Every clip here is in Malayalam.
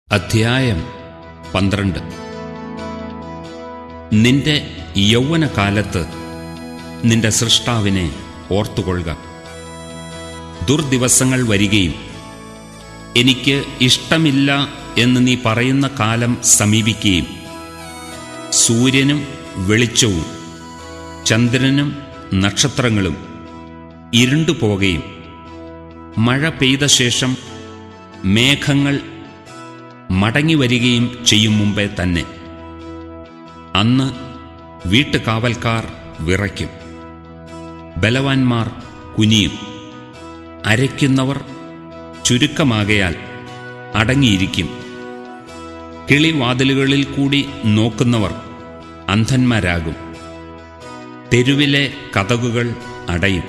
അധ്യായം പന്ത്രണ്ട് നിന്റെ യൗവനകാലത്ത് നിന്റെ സൃഷ്ടാവിനെ ഓർത്തുകൊള്ളുക ദുർദിവസങ്ങൾ വരികയും എനിക്ക് ഇഷ്ടമില്ല എന്ന് നീ പറയുന്ന കാലം സമീപിക്കുകയും സൂര്യനും വെളിച്ചവും ചന്ദ്രനും നക്ഷത്രങ്ങളും ഇരുണ്ടുപോകുകയും മഴ പെയ്ത ശേഷം മേഘങ്ങൾ മടങ്ങി വരികയും ചെയ്യും മുമ്പേ തന്നെ അന്ന് വീട്ടുകാവൽക്കാർ വിറയ്ക്കും ബലവാന്മാർ കുനിയും അരയ്ക്കുന്നവർ ചുരുക്കമാകയാൽ അടങ്ങിയിരിക്കും കിളിവാതിലുകളിൽ കൂടി നോക്കുന്നവർ അന്ധന്മാരാകും തെരുവിലെ കതകുകൾ അടയും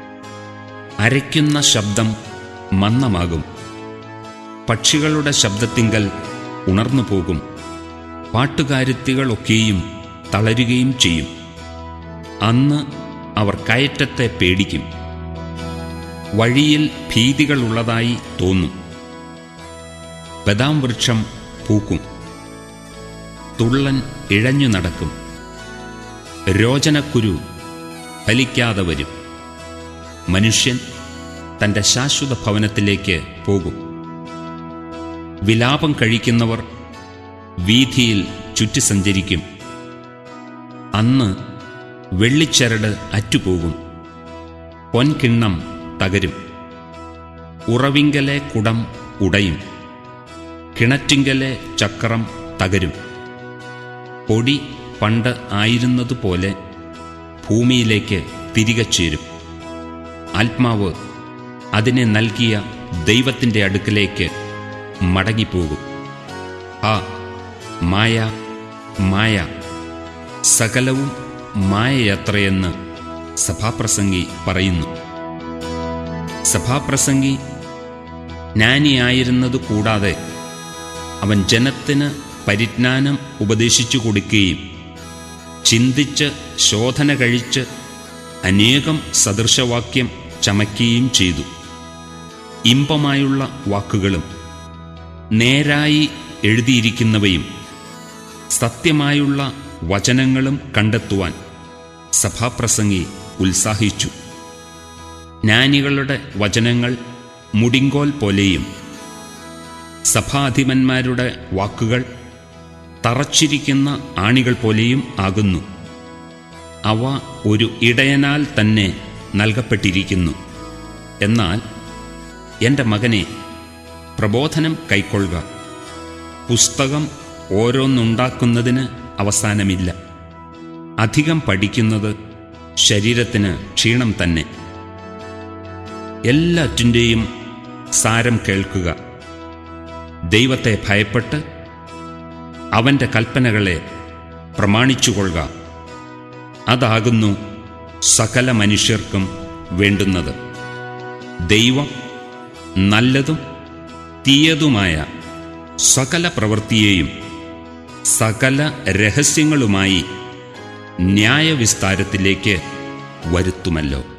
അരയ്ക്കുന്ന ശബ്ദം മന്ദമാകും പക്ഷികളുടെ ശബ്ദത്തിങ്കൽ ഉണർന്നു പോകും പാട്ടുകാരുത്തികളൊക്കെയും തളരുകയും ചെയ്യും അന്ന് അവർ കയറ്റത്തെ പേടിക്കും വഴിയിൽ ഭീതികളുള്ളതായി തോന്നും ബദാം വൃക്ഷം പൂക്കും തുള്ളൻ ഇഴഞ്ഞു നടക്കും രോചനക്കുരു ഫലിക്കാതെ വരും മനുഷ്യൻ തൻ്റെ ശാശ്വത ഭവനത്തിലേക്ക് പോകും വിലാപം കഴിക്കുന്നവർ വീഥിയിൽ ചുറ്റി സഞ്ചരിക്കും അന്ന് വെള്ളിച്ചരട് അറ്റുപോകും പൊൻകിണ്ണം തകരും ഉറവിങ്കലെ കുടം ഉടയും കിണറ്റിങ്കലെ ചക്രം തകരും പൊടി പണ്ട് ആയിരുന്നതുപോലെ ഭൂമിയിലേക്ക് തിരികെ ചേരും ആത്മാവ് അതിനെ നൽകിയ ദൈവത്തിൻ്റെ അടുക്കലേക്ക് മടങ്ങിപ്പോകും ആ മായ മായ സകലവും മായയത്രയെന്ന് സഭാപ്രസംഗി പറയുന്നു സഭാപ്രസംഗി ജ്ഞാനിയായിരുന്നത് കൂടാതെ അവൻ ജനത്തിന് പരിജ്ഞാനം ഉപദേശിച്ചു കൊടുക്കുകയും ചിന്തിച്ച് ശോധന കഴിച്ച് അനേകം സദൃശവാക്യം ചമയ്ക്കുകയും ചെയ്തു ഇമ്പമായുള്ള വാക്കുകളും നേരായി എഴുതിയിരിക്കുന്നവയും സത്യമായുള്ള വചനങ്ങളും കണ്ടെത്തുവാൻ സഭാപ്രസംഗി ഉത്സാഹിച്ചു ജ്ഞാനികളുടെ വചനങ്ങൾ മുടിങ്കോൽ പോലെയും സഭാധിപന്മാരുടെ വാക്കുകൾ തറച്ചിരിക്കുന്ന ആണികൾ പോലെയും ആകുന്നു അവ ഒരു ഇടയനാൽ തന്നെ നൽകപ്പെട്ടിരിക്കുന്നു എന്നാൽ എൻ്റെ മകനെ പ്രബോധനം കൈക്കൊള്ളുക പുസ്തകം ഓരോന്നുണ്ടാക്കുന്നതിന് അവസാനമില്ല അധികം പഠിക്കുന്നത് ശരീരത്തിന് ക്ഷീണം തന്നെ എല്ലാറ്റിൻ്റെയും സാരം കേൾക്കുക ദൈവത്തെ ഭയപ്പെട്ട് അവൻ്റെ കൽപ്പനകളെ പ്രമാണിച്ചുകൊള്ളുക അതാകുന്നു സകല മനുഷ്യർക്കും വേണ്ടുന്നത് ദൈവം നല്ലതും തീയതുമായ സകല പ്രവൃത്തിയെയും സകല രഹസ്യങ്ങളുമായി ന്യായവിസ്താരത്തിലേക്ക് വരുത്തുമല്ലോ